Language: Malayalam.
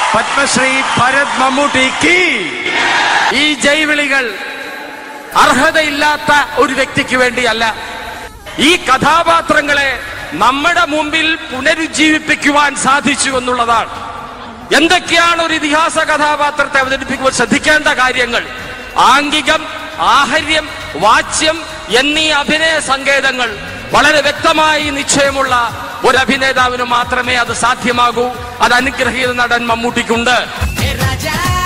പത്മശ്രീ ഭരത് മമ്മൂട്ടിക്ക് ഈ ജൈവിളികൾ അർഹതയില്ലാത്ത ഒരു വ്യക്തിക്ക് വേണ്ടിയല്ല ഈ കഥാപാത്രങ്ങളെ നമ്മുടെ മുമ്പിൽ പുനരുജ്ജീവിപ്പിക്കുവാൻ സാധിച്ചു എന്നുള്ളതാണ് എന്തൊക്കെയാണ് ഒരു ഇതിഹാസ കഥാപാത്രത്തെ അവതരിപ്പിക്കുമ്പോൾ ശ്രദ്ധിക്കേണ്ട കാര്യങ്ങൾ ആംഗികം ആഹര്യം വാച്യം എന്നീ അഭിനയ സങ്കേതങ്ങൾ വളരെ വ്യക്തമായി നിശ്ചയമുള്ള ഒരു അഭിനേതാവിന് മാത്രമേ അത് സാധ്യമാകൂ അത് അനുഗ്രഹീത നടൻ മമ്മൂട്ടിക്കുണ്ട് Raja